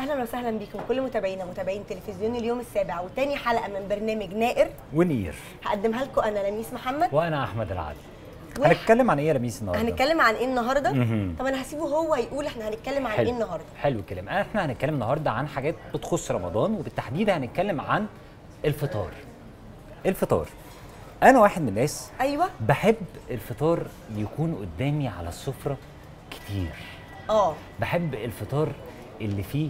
اهلا وسهلا بكم كل متابعينا متابعين تلفزيون اليوم السابع وتاني حلقه من برنامج نائر ونير هقدمها لكم انا لميس محمد وانا احمد العادل و- هنتكلم عن ايه يا لميس النهارده هنتكلم عن ايه النهارده مهم. طب انا هسيبه هو يقول احنا هنتكلم عن حلو. ايه النهارده حلو الكلام احنا هنتكلم النهارده عن حاجات بتخص رمضان وبالتحديد هنتكلم عن الفطار الفطار انا واحد من الناس ايوه بحب الفطار يكون قدامي على السفره كتير اه بحب الفطار اللي فيه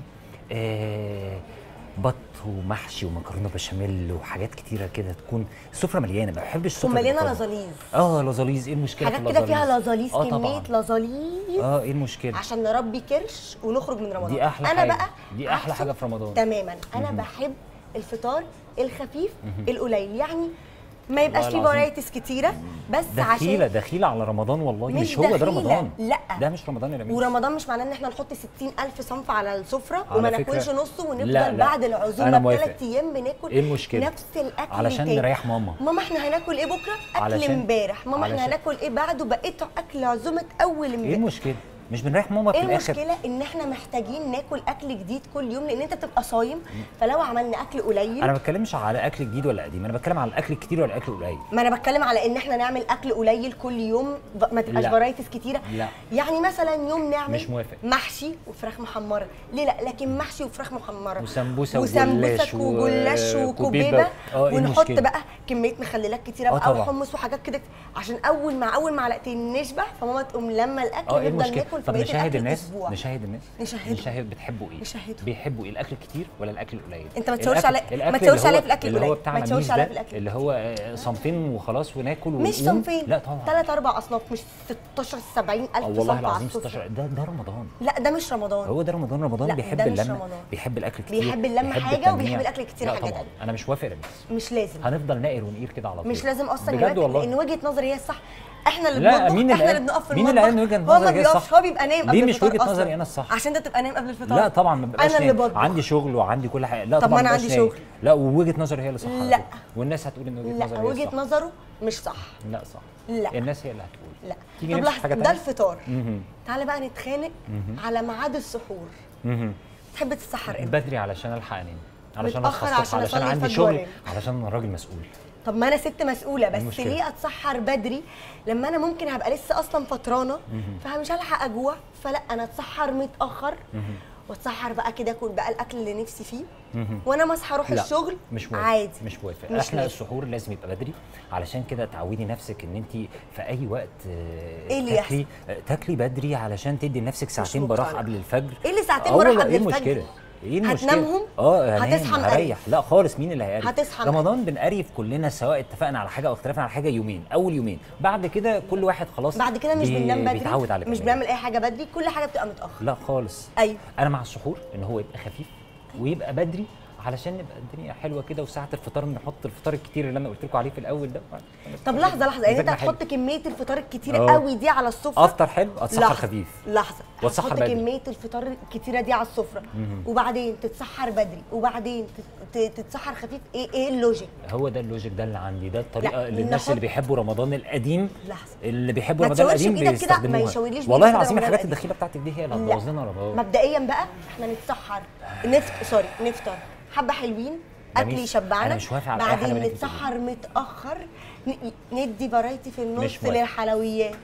آه بط ومحشي ومكرونه بشاميل وحاجات كتيره كده تكون السفره مليانه ما بحبش السفره ومليانه تبقى فاضية. لزاليز اه لازاليز ايه المشكله في حاجات كده فيها اللازاليز؟ لزاليز اه كميه طبعا لزاليز اه ايه المشكله عشان نربي كرش ونخرج من رمضان دي أحلى انا حاجة. بقى دي أحلى عكسه حاجة في رمضان. تماما انا بحب الفطار الخفيف القليل يعني ما يبقاش والله فيه العظيم. فرايتيز كتيره بس دخيله عشان دخيله على رمضان والله مش مش, هو ده دخيلة، رمضان لا. ده مش رمضان يا لميس ورمضان مش معناه ان احنا نحط 60 الف صنف على السفره على وما فكرة- ناكلش نصه ونفضل لا، لا. بعد أنا العزومه موافق. بثلاث ايام بناكل إيه المشكلة؟ نفس الاكل علشان تاني. نريح ماما. ماما احنا هناكل ايه بكره اكل علشان- امبارح ماما احنا علشان- هناكل ايه بعده بقيت اكل عزومه اول ايه امبارح المشكله مش بنريح ماما في ايه الاخر المشكله ان احنا محتاجين ناكل اكل جديد كل يوم لان انت بتبقى صايم فلو عملنا اكل قليل انا ما بتكلمش على اكل جديد ولا قديم انا بتكلم على الاكل الكتير ولا الاكل القليل ما انا بتكلم على ان احنا نعمل اكل قليل كل يوم ب- ما تبقاش لا. فرايتيز كتيره لا. يعني مثلا يوم نعمل مش موافق. محشي وفراخ محمره ليه لا لكن محشي وفراخ محمره وسمبوسة وسمبوسك وجلاش و- وجلاش وكوبيبه وكوبيبة. اه، ايه ونحط المشكلة؟ بقى كميه مخللات كتيره اه، بقى طبعا. وحمص وحاجات كده عشان اول مع اول معلقتين نشبع فماما تقوم لما الاكل اه ايه نفضل المشكله ناكل في طب بقيه نشاهد الاكل الناس اسبوع نشاهد الناس نشاهدهم. نشاهد بتحبوا ايه نشاهدهم. بيحبوا ايه الاكل الكتير ولا الاكل القليل انت ما تشاورش الأكل- عليا- ما الأكل تشاورش اللي عليا هو- في الأكل اللي هو القليل. بتاع ما تشاورش ميس عليا ده، في الأكل اللي هو آه، صنفين وخلاص وناكل مش ونقوم. صنفين لا طبعا ثلاث اربع اصناف مش 16 70 الف اه والله صنف على العظيم السفرة. 16 ده ده رمضان لا ده مش رمضان هو ده رمضان رمضان لا، بيحب ده مش اللمه رمضان. بيحب الاكل كتير بيحب اللمة حاجة التنويع. وبيحب الأكل كتير لا حاجة طبعا تانية. انا مش موافق يا لميس مش لازم هنفضل نائر ونقير كده على طول مش لازم اصلا بجد نركز والله لان وجهه نظري هي الصح احنا اللي لا بنطبخ مين اللي احنا قال- اللي بنقف في مين اللي قال ان المطبخ. وجهه هو ما نظري هي بيقفش الصح هو بيبقى نايم قبل ليه مش الفطار وجهه أصلاً. نظري انا الصح عشان انت تبقى نايم قبل الفطار لا طبعا ما ببقاش انا اللي نايم. بطبخ عندي شغل وعندي كل حاجه لا طب طبعا ما أنا مبقاش عندي نايم. شغل. لا ووجهه نظري هي اللي صح على لا. فكرة. والناس هتقول ان وجهه لا نظري هي وجهه الصح نظره مش صح لا صح لا. الناس هي اللي هتقول لا تيجي طب نمسك لحظه حاجه ده تانية الفطار مهم. تعالى بقى نتخانق على ميعاد السحور مهم. تحب تتسحر امتى بدري علشان الحق انام علشان متأخر اصحى الصبح عشان علشان أصلي عندي الفجر شغل وأنام. علشان انا راجل مسؤول طب ما انا ست مسؤوله بس المشكلة. ليه اتسحر بدري لما انا ممكن هبقى لسه اصلا فطرانه فمش هلحق اجوع فلا انا اتسحر متاخر واتسحر بقى كده اكل بقى الاكل اللي نفسي فيه وانا ما اصحى اروح لا الشغل مش موافق عادي مش موافق مش احنا لازم. السحور لازم يبقى بدري علشان كده تعودي نفسك ان انت في اي وقت آه، إيه اللي تاكلي آه، تاكلي بدري علشان تدي لنفسك ساعتين براح مقتنعة. قبل الفجر إيه اللي ساعتين آه براح والله، قبل ايه الفجر؟ المشكله ايه المشكله هتنامهم؟ اه هنام، هتصحى مقريف. هريح لا خالص مين اللي هيقرف هتصحى رمضان بنقريف كلنا سواء اتفقنا على حاجه او اختلفنا على حاجه يومين اول يومين بعد كده كل واحد خلاص بعد كده مش بي- بننام بدري بيتعود على مش كده. بنعمل اي حاجه بدري كل حاجه بتبقى متاخر لا خالص ايوه انا مع السحور ان هو يبقى خفيف ويبقى بدري علشان نبقى الدنيا حلوه كده وساعه الفطار نحط الفطار الكتير اللي انا قلت لكم عليه في الاول ده طب لحظه لحظه يعني انت مزاجنا حلو. هتحط كميه الفطار الكتيره اه. قوي دي على السفره افطر حلو اتسحر لحظة. خفيف لحظه واتسحر هتحط بدري. كميه الفطار الكتيره دي على السفره وبعدين تتسحر بدري وبعدين تت- ت- تتسحر خفيف ايه ايه اللوجيك هو ده اللوجيك ده اللي عندي ده الطريقه لا، اللي الناس نحط- اللي بيحبوا رمضان القديم لحظة. اللي بيحبوا ما رمضان تشاورش القديم بإيدك كده، ما بيستخدموها يشاورليش والله بإيدك كده العظيم رمضان الحاجات القديم. الدخيله بتاعتك دي هي اللي لا. هتبوظ لنا رمضان مبدئيا بقى احنا نتسحر نفط سوري نفطر حبه حلوين اكل جميل. يشبعنا أنا مش موافق على أي حاجة بعدين من اللي أنت نتسحر متاخر ن- ندي فرايتي في النص مش موافق. للحلويات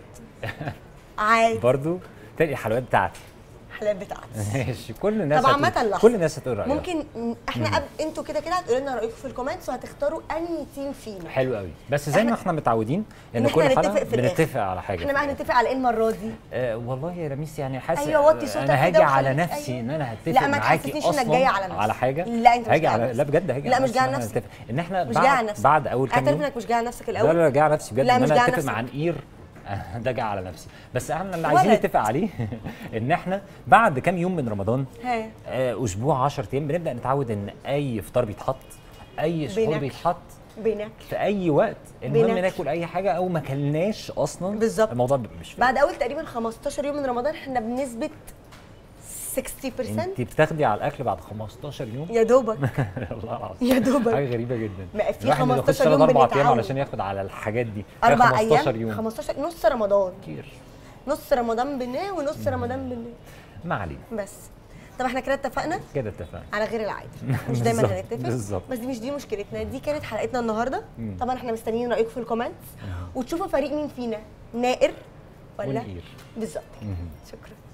عادي برضو تاني الحلويات بتاعتي الحلويات بتاعتي ماشي كل الناس طب عامة هتقول- لحظة. كل الناس هتقول رايها ممكن ن- احنا قبل انتوا كده كده هتقولوا لنا رايكم في الكومنتس وهتختاروا انهي تيم فينا حلو قوي بس زي ما إحنا- احنا متعودين إن ان إحنا كل حلقه نتفق في الآخر. بنتفق على حاجه احنا في بقى الآخر. هنتفق على ايه المره دي آه والله يا رميس يعني حاسس أيوة، وطي صوتك انا هاجي كده على وخليك- نفسي أيوة. ان انا هتفق لا، ما معاكي تحسسنيش اصلا إنك جاي على نفسك. على حاجه لا، أنت مش هاجي جاي على على لا نفسك. بجد هاجي لا، على مش جاي نفسي على إن إحنا نفسك. نتفق. ان احنا مش بعد جاي على نفسك بعد اول كام اعترف يوم انك مش جاي على نفسك لا الاول لا جاي على نفسي بجد لا، ان مش انا جاي على اتفق نفسك. مع نقير ده جاي على نفسي بس احنا اللي عايزين ولد. نتفق عليه ان احنا بعد كام يوم من رمضان ها آه، اسبوع 10 ايام بنبدا نتعود ان اي فطار بيتحط اي سحور بناكل. بيتحط بناكل في اي وقت المهم بناكل. ناكل اي حاجه او ما كلناش اصلا بالظبط. الموضوع بيبقى مش فارق بعد اول تقريبا 15 يوم من رمضان احنا بنسبه 60% انت بتاخدي على الاكل بعد 15 يوم يا دوبك والله العظيم يا دوبك. حاجه غريبه جدا ما في الواحد 15 بيخش يوم ثلاث اربع ايام بنتعود. علشان ياخد على الحاجات دي اربع 15 ايام يوم 15 نص رمضان كتير نص رمضان بناه ونص رمضان بناه ما علينا بس طب احنا كده اتفقنا كده اتفقنا على غير العادي مش دايما بالظبط، هنتفق بالظبط. بس دي مش دي مشكلتنا دي كانت حلقتنا النهارده مم. طبعا احنا مستنيين رايكم في الكومنتس وتشوفوا فريق مين فينا نائر ولا ونقير بالظبط مهم. شكرا